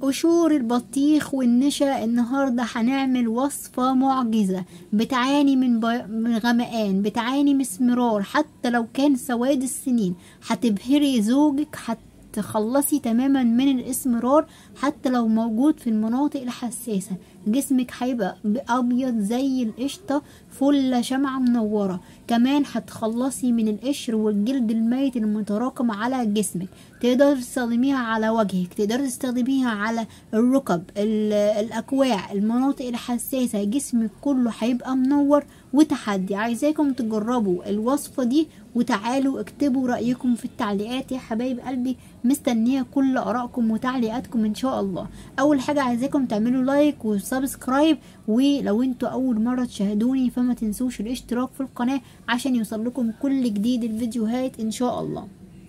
قشور البطيخ والنشا النهاردة هنعمل وصفة معجزة بتعاني من, ب... من غمقان بتعاني من اسمرار حتى لو كان سواد السنين هتبهري زوجك هتخلصي تماما من الاسمرار حتى لو موجود في المناطق الحساسة جسمك هيبقى ابيض زي القشطة فلة شمعة منورة كمان هتخلصي من القشر والجلد الميت المتراكم على جسمك تقدر تستخدميها على وجهك تقدر تستخدميها على الركب الاكواع المناطق الحساسة جسمك كله هيبقى منور وتحدي عايزاكم تجربوا الوصفة دي وتعالوا اكتبوا رأيكم في التعليقات يا حبايب قلبي مستنية كل آرائكم وتعليقاتكم إن شاء الله أول حاجة عايزاكم تعملوا لايك وسبسكرايب ولو انتوا أول مرة تشاهدوني فما تنسوش الاشتراك في القناة عشان يوصل لكم كل جديد الفيديوهات إن شاء الله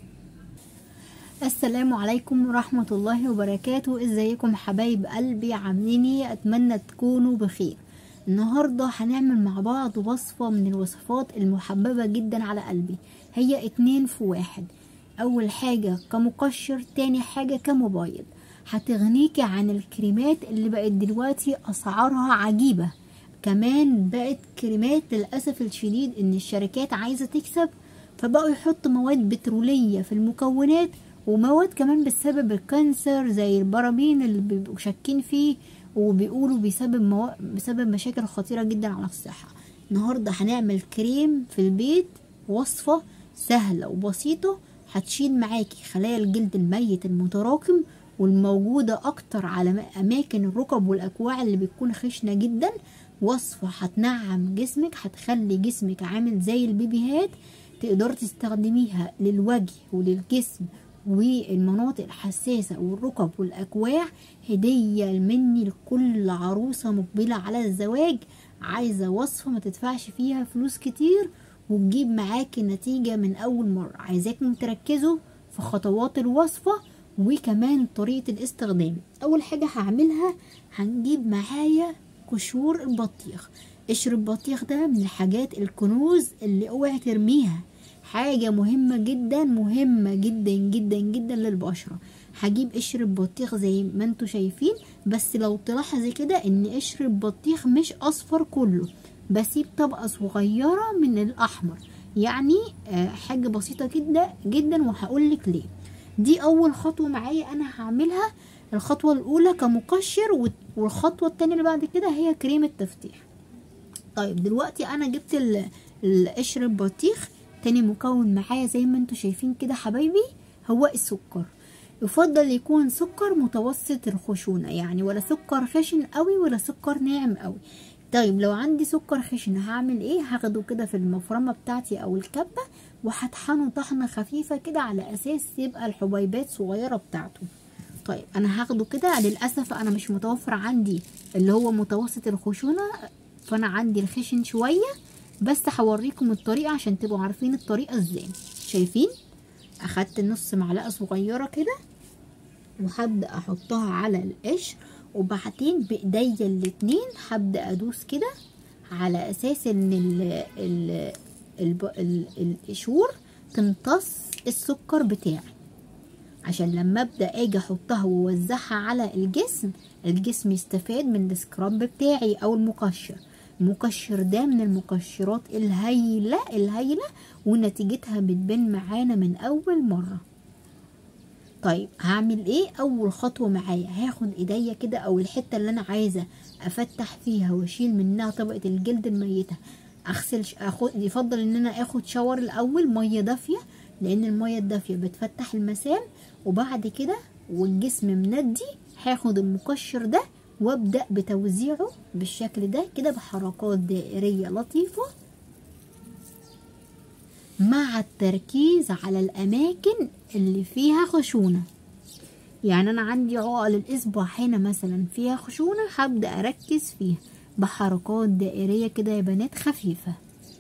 السلام عليكم ورحمة الله وبركاته ازيكم حبايب قلبي عاملين اتمنى تكونوا بخير النهاردة هنعمل مع بعض وصفة من الوصفات المحببة جدا على قلبي هي اتنين في واحد اول حاجة كمقشر تاني حاجة كمبايض هتغنيكي عن الكريمات اللي بقت دلوقتي اسعارها عجيبة كمان بقت كريمات للأسف الشديد ان الشركات عايزة تكسب فبقوا يحطوا مواد بترولية في المكونات ومواد كمان بتسبب الكانسر زي البرامين اللي بيبقوا شاكين فيه وبيقولوا بيسبب مو... بسبب مشاكل خطيرة جدا على الصحة النهاردة هنعمل كريم في البيت وصفة سهلة وبسيطة هتشيل معاكي خلايا الجلد الميت المتراكم والموجودة أكتر على أماكن الركب والأكواع اللي بتكون خشنة جدا وصفة هتنعم جسمك هتخلي جسمك عامل زي البيبيهات تقدر تستخدميها للوجه وللجسم والمناطق الحساسة والركب والأكواع هدية مني لكل عروسة مقبلة على الزواج عايزة وصفة ما تدفعش فيها فلوس كتير وتجيب معاكي نتيجة من أول مرة عايزاكم تركزوا في خطوات الوصفة وكمان طريقة الاستخدام أول حاجة هعملها هنجيب معايا قشور البطيخ قشر البطيخ ده من الحاجات الكنوز اللي اوعي ترميها حاجة مهمة جدا مهمة جدا جدا جدا للبشرة هجيب قشر البطيخ زي ما انتوا شايفين بس لو تلاحظي كده ان قشر البطيخ مش اصفر كله بسيب طبقة صغيرة من الاحمر يعني حاجة بسيطة جدا جدا وهقولك ليه دي اول خطوة معايا انا هعملها الخطوة الاولى كمقشر والخطوة التانية اللي بعد كده هي كريم التفتيح طيب دلوقتي انا جبت القشر البطيخ تاني مكون معايا زي ما انتوا شايفين كده حبايبي هو السكر يفضل يكون سكر متوسط الخشونة يعني ولا سكر خشن قوي ولا سكر ناعم قوي طيب لو عندي سكر خشن هعمل ايه هاخده كده في المفرمة بتاعتي او الكبة وهطحنه طحنة خفيفة كده على اساس يبقى الحبيبات صغيرة بتاعته طيب انا هاخده كده للاسف انا مش متوفر عندي اللي هو متوسط الخشونة فانا عندي الخشن شوية بس هوريكم الطريقة عشان تبقوا عارفين الطريقة ازاي شايفين اخدت نص معلقة صغيرة كده وهبدأ احطها على القشر وبعدين بايديا الاتنين هبدأ ادوس كده على اساس ان ال ال ال القشور تمتص السكر بتاعي عشان لما ابدا اجي احطها واوزعها على الجسم الجسم يستفاد من السكراب بتاعي او المقشر المقشر ده من المقشرات الهايلة الهايلة ونتيجتها بتبان معانا من أول مرة طيب هعمل ايه اول خطوة معايا هاخد ايديا كده او الحتة اللي انا عايزة افتح فيها واشيل منها طبقة الجلد الميتة اغسل اخد يفضل ان انا اخد شاور الاول مية دافية لان المية الدافية بتفتح المسام وبعد كده والجسم مندي هاخد المقشر ده وابدا بتوزيعه بالشكل ده كده بحركات دائريه لطيفه مع التركيز على الاماكن اللي فيها خشونه يعني انا عندي عقل الاصبع هنا مثلا فيها خشونه هبدا اركز فيها بحركات دائريه كده يا بنات خفيفه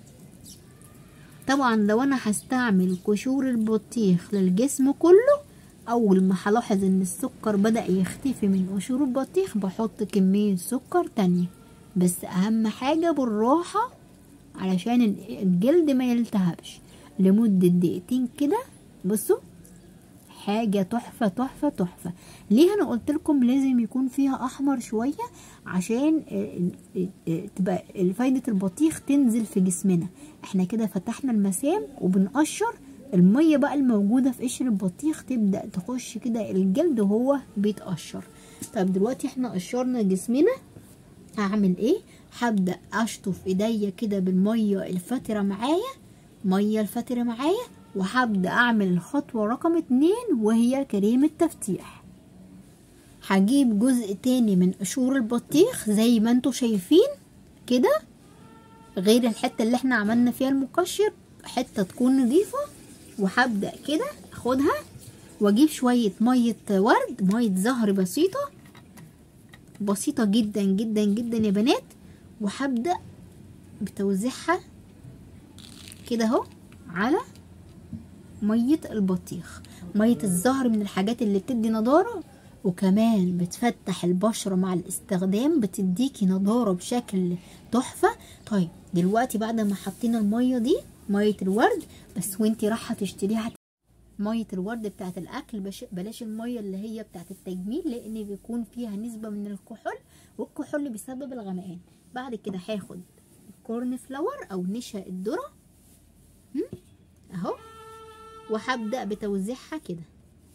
طبعا لو انا هستعمل قشور البطيخ للجسم كله اول ما هلاحظ ان السكر بدا يختفي من قشور البطيخ بحط كميه سكر تانية بس اهم حاجه بالراحه علشان الجلد ما يلتهبش لمده دقيقتين كده بصوا حاجه تحفه تحفه تحفه ليه انا قلت لكم لازم يكون فيها احمر شويه عشان آه، آه، آه، تبقى فايده البطيخ تنزل في جسمنا احنا كده فتحنا المسام وبنقشر الميه بقى الموجوده في قشر البطيخ تبدا تخش كده الجلد وهو بيتقشر طب دلوقتي احنا قشرنا جسمنا هعمل ايه هبدا اشطف ايديا كده بالميه الفتره معايا ميه الفتره معايا وهبدا اعمل الخطوه رقم اتنين وهي كريم التفتيح هجيب جزء تاني من قشور البطيخ زي ما انتوا شايفين كده غير الحته اللي احنا عملنا فيها المقشر حته تكون نظيفه وهبدا كده اخدها واجيب شويه ميه ورد ميه زهر بسيطه بسيطه جدا جدا جدا يا بنات وهبدا بتوزيعها كده اهو على ميه البطيخ ميه الزهر من الحاجات اللي بتدي نضاره وكمان بتفتح البشره مع الاستخدام بتديكي نضاره بشكل تحفه طيب دلوقتي بعد ما حطينا الميه دي ميه الورد بس وانتي رايحه تشتريها ميه الورد بتاعت الاكل بش- بلاش الميه اللي هي بتاعت التجميل لان بيكون فيها نسبه من الكحول والكحول بيسبب الغمقان بعد كده هاخد الكورن فلاور او نشا الذره هم؟ اهو وهبدا بتوزيعها كده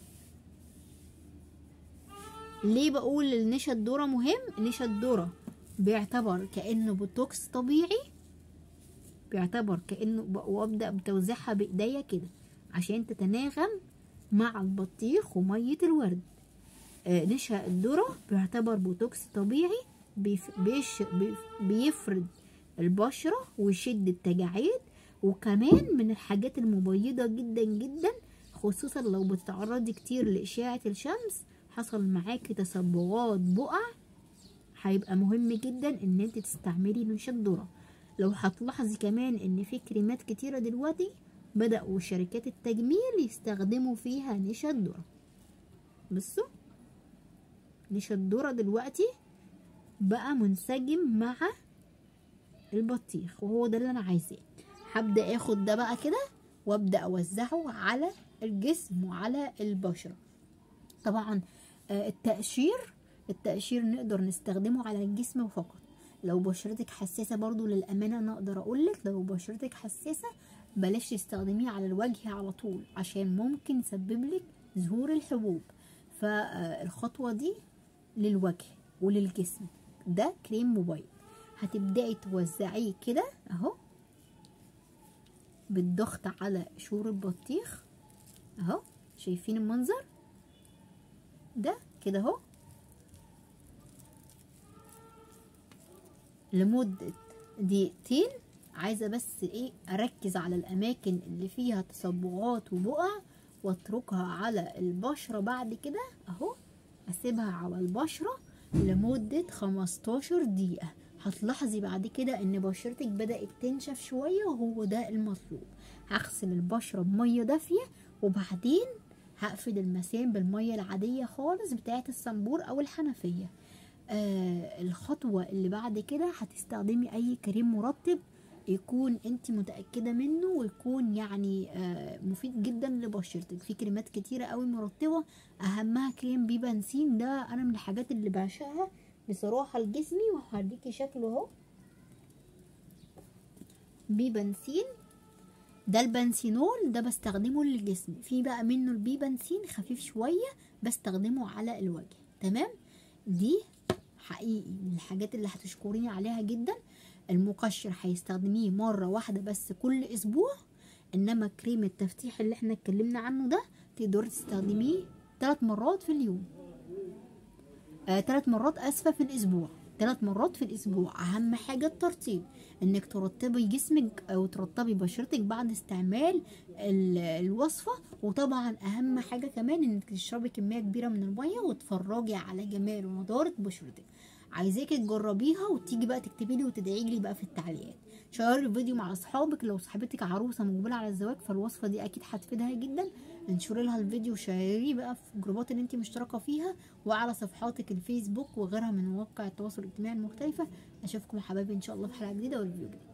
ليه بقول النشا الذره مهم نشا الذره بيعتبر كانه بوتوكس طبيعي بيعتبر كانه ب- وابدا بتوزيعها بايديا كده عشان تتناغم مع البطيخ وميه الورد آه، نشا الذره بيعتبر بوتوكس طبيعي بيف بيش بيف بيفرد البشره ويشد التجاعيد وكمان من الحاجات المبيضه جدا جدا خصوصا لو بتتعرضي كتير لاشعه الشمس حصل معاكي تصبغات بقع هيبقى مهم جدا ان انت تستعملي نشا الذره لو هتلاحظي كمان ان في كريمات كتيرة دلوقتي بدأوا شركات التجميل يستخدموا فيها نشا الذرة بصوا نشا الذرة دلوقتي بقى منسجم مع البطيخ وهو ده اللي انا عايزاه هبدأ اخد ده بقى كده وابدأ اوزعه على الجسم وعلى البشرة طبعا آه، التقشير التقشير نقدر نستخدمه على الجسم فقط لو بشرتك حساسه برضو للامانه انا اقدر اقولك لو بشرتك حساسه بلاش تستخدميه على الوجه على طول عشان ممكن يسبب لك ظهور الحبوب فالخطوه دي للوجه وللجسم ده كريم موبايل هتبداي توزعيه كده اهو بالضغط على قشور البطيخ اهو شايفين المنظر ده كده اهو لمدة دقيقتين عايزة بس ايه اركز على الاماكن اللي فيها تصبغات وبقع واتركها على البشرة بعد كده اهو اسيبها على البشرة لمدة 15 دقيقة هتلاحظي بعد كده ان بشرتك بدأت تنشف شوية وهو ده المطلوب هغسل البشرة بمية دافية وبعدين هقفل المسام بالمية العادية خالص بتاعة الصنبور او الحنفية آه الخطوة اللي بعد كده هتستخدمي اي كريم مرطب يكون انت متأكدة منه ويكون يعني آه مفيد جدا لبشرتك في كريمات كتيرة قوي مرطبة اهمها كريم بيبانسين ده انا من الحاجات اللي بعشقها بصراحة لجسمي وهوريكي شكله اهو بيبانسين ده البنسينول ده بستخدمه للجسم في بقى منه البيبانسين خفيف شوية بستخدمه على الوجه تمام دي حقيقي من الحاجات اللي هتشكريني عليها جدا المقشر هيستخدميه مرة واحدة بس كل اسبوع انما كريم التفتيح اللي احنا اتكلمنا عنه ده تقدري تستخدميه ثلاث مرات في اليوم آه ثلاث مرات اسفة في الاسبوع ثلاث مرات في الاسبوع اهم حاجة الترطيب انك ترطبي جسمك او ترطبي بشرتك بعد استعمال ال- الوصفة وطبعا اهم حاجة كمان انك تشربي كمية كبيرة من المية وتفرجي على جمال ونضارة بشرتك عايزاكي تجربيها وتيجي بقى تكتبي لي وتدعي لي بقى في التعليقات شيري الفيديو مع اصحابك لو صاحبتك عروسه مقبله على الزواج فالوصفه دي اكيد هتفيدها جدا انشري لها الفيديو وشيريه بقى في الجروبات اللي انت مشتركه فيها وعلى صفحاتك الفيسبوك وغيرها من مواقع التواصل الاجتماعي المختلفه اشوفكم يا حبايبي ان شاء الله في حلقه جديده والفيديو جديد